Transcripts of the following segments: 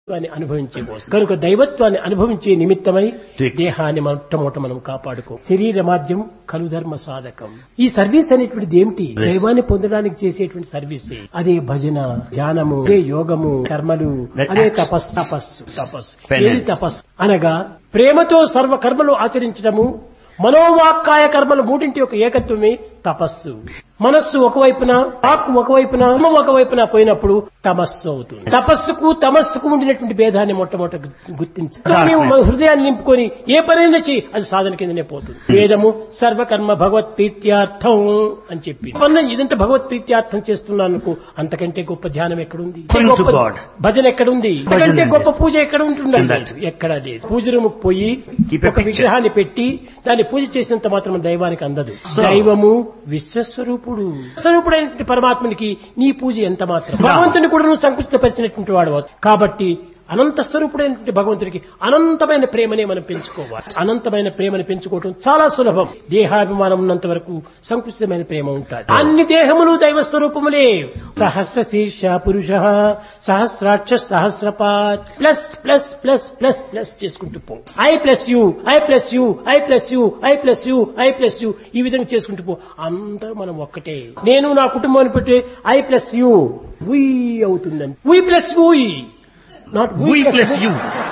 దైవత్వాన్ని అనుభవించే కోసం కనుక దైవత్వాన్ని అనుభవించే నిమిత్తమై To ex- దేహాన్ని మొట్టమొదట మనం కాపాడుకో శరీర మాధ్యం కలు ధర్మ సాధకం ఈ సర్వీస్ అనేటువంటిది ఏమిటి Yes. దైవాన్ని పొందడానికి చేసేటువంటి సర్వీస్ అదే భజన ధ్యానము అదే యోగము కర్మలు That అదే acts. తపస్సు తపస్సు తపస్సు Penance. ఏది తపస్సు అనగా ప్రేమతో సర్వ కర్మలు ఆచరించడము మనోవాక్కాయ కర్మలు మూడింటి యొక్క ఏకత్వమే తపస్సు మనస్సు ఒకవైపున వాక్కు ఒకవైపున కర్మ ఒకవైపున పోయినప్పుడు తమస్సు అవుతుంది తపస్సుకు తమస్సుకు ఉండినటువంటి భేదాన్ని మొట్టమొదట గు- గుర్తించి నీవు మన హృదయాన్ని నింపుకొని ఏ పనైనా చేయి అది సాధన కిందనే పోతుంది వేదము సర్వకర్మ భగవత్ ప్రీత్యార్థం అని చెప్పి వల్ల ఇదంతా భగవత్ ప్రీత్యార్థం చేస్తున్నాను అనుకో అంతకంటే గొప్ప ధ్యానం ఎక్కడుంది Going to గొప్ప God. భజన ఎక్కడుంది భజన అంతకంటే is గొప్ప this. పూజ ఎక్కడ ఉంటుందండి That. ఎక్కడ లేదు పూజ రూముకు పోయి Keep a ఒక picture. విగ్రహాన్ని పెట్టి దాన్ని పూజ చేసినంత మాత్రం దైవానికి అందదు So- దైవము విశ్వస్వరూపుడు స్వరూపుడైనటువంటి పరమాత్మనికి నీ పూజ ఎంత మాత్రం భగవంతుని కూడా నువ్వు సంకుచితపరిచినటువంటి వాడు కాబట్టి అనంత స్వరూపుడైనటువంటి భగవంతుడికి అనంతమైన ప్రేమనే మనం పెంచుకోవాలి అనంతమైన ప్రేమను పెంచుకోవటం చాలా సులభం దేహాభిమానం ఉన్నంత వరకు సంకుచితమైన ప్రేమ ఉంటుంది అన్ని దేహములు దైవ స్వరూపములే సహస్ర శీర్ష పురుష సహస్రాక్ష సహస్రపాత్ plus plus plus plus plus చేసుకుంటూ పో I plus you I plus you I plus you I plus you I plus you ఈ విధంగా చేసుకుంటూ పో అందరూ మనం ఒక్కటే నేను నా కుటుంబాన్ని పెట్టి ఐ ప్లస్ యూ వీ అవుతుందండి we plus we not We plus you.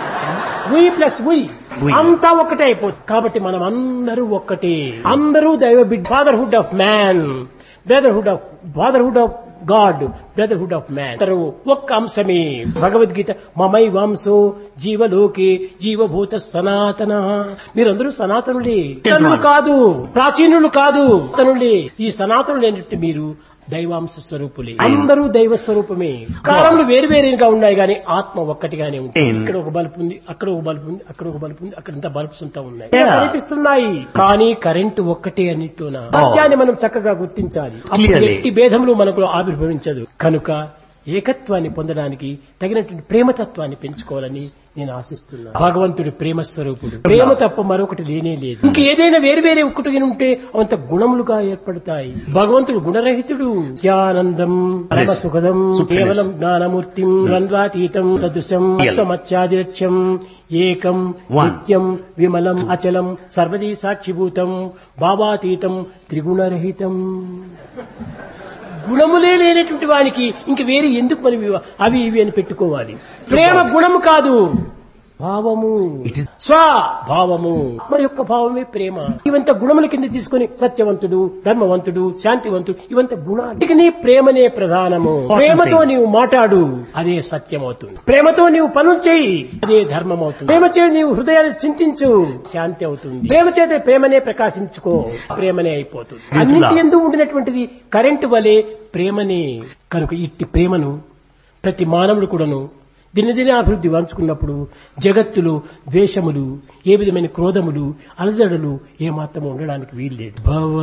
We plus we We. అంతా ఒక్కటే అయిపోతుంది కాబట్టి మనం అందరూ ఒక్కటే అందరూ దైవ బిడ్ fatherhood of man brotherhood of fatherhood of God brotherhood of man అందరూ ఒక్క అంశమే భగవద్గీత మమై వంశో జీవలోకే జీవభూత సనాతన మీరందరూ సనాతనులే ఇతరులు కాదు ప్రాచీనులు కాదు సనాతనులే ఈ సనాతనులు ఏంటంటే మీరు దైవాంశ స్వరూపులే అందరూ దైవ స్వరూపమే కాలంలో వేరు వేరుగా ఉన్నాయి కానీ ఆత్మ ఒక్కటిగానే ఉంటుంది Same. ఇక్కడ ఒక బల్బు ఉంది అక్కడ ఒక బల్బు ఉంది అక్కడ ఒక బల్బు ఉంది అక్కడ ఇంత బల్బ్స్ ఉంటా ఉన్నాయి Yeah. కనిపిస్తున్నాయి కానీ కరెంటు ఒక్కటే అన్నిటితోన సత్యాన్ని మనం చక్కగా గుర్తించాలి అప్పుడు Clearly. ఎట్టి భేదములు మనకు ఆవిర్భవించదు కనుక ఏకత్వాన్ని పొందడానికి తగినటువంటి ప్రేమతత్వాన్ని పెంచుకోవాలని నేను ఆశిస్తున్నాను భగవంతుడు ప్రేమ స్వరూపుడు ప్రేమ తప్ప మరొకటి లేనే లేదు ఇంక ఏదైనా వేరు వేరే ఒక్కటి ఉంటే అంత గుణములుగా ఏర్పడతాయి భగవంతుడు గుణరహితుడు జ్ఞానందం పరమ సుఖదం Supremacy. కేవలం జ్ఞానమూర్తిం ద్వంద్వాతీతం సదృశం Real. మత్స్యాదిలక్ష్యం ఏకం One. నిత్యం విమలం అచలం సర్వదీ సాక్షిభూతం భావాతీతం త్రిగుణరహితం గుణములే లేనటువంటి వానికి ఇంక వేరే ఎందుకు మనం ఇవ- అవి ఇవి అని పెట్టుకోవాలి ప్రేమ గుణము కాదు భావము It is- స్వభావము మరి యొక్క భావమే ప్రేమ ఇవంత గుణముల కింద తీసుకొని సత్యవంతుడు ధర్మవంతుడు శాంతివంతుడు ఇవంత గుణాలు ఇక నీ ప్రేమనే ప్రధానము ప్రేమతో నీవు మాట్లాడు అదే సత్యం అవుతుంది ప్రేమతో నీవు పనులు చేయి అదే ధర్మం అవుతుంది ప్రేమ చే నీవు హృదయాన్ని చింతించు శాంతి అవుతుంది ప్రేమ చేత ప్రేమనే ప్రకాశించుకో ప్రేమనే అయిపోతుంది అన్నింటి ఎందు ఉండినటువంటిది కరెంటు వలె ప్రేమనే కనుక ఇట్టి ప్రేమను ప్రతి మానవుడు కూడాను దినదిన అభివృద్ధి వంచుకున్నప్పుడు జగత్తులో ద్వేషములు ఏ విధమైన క్రోధములు అలజడులు ఏమాత్రం ఉండడానికి వీల్లేదు భవ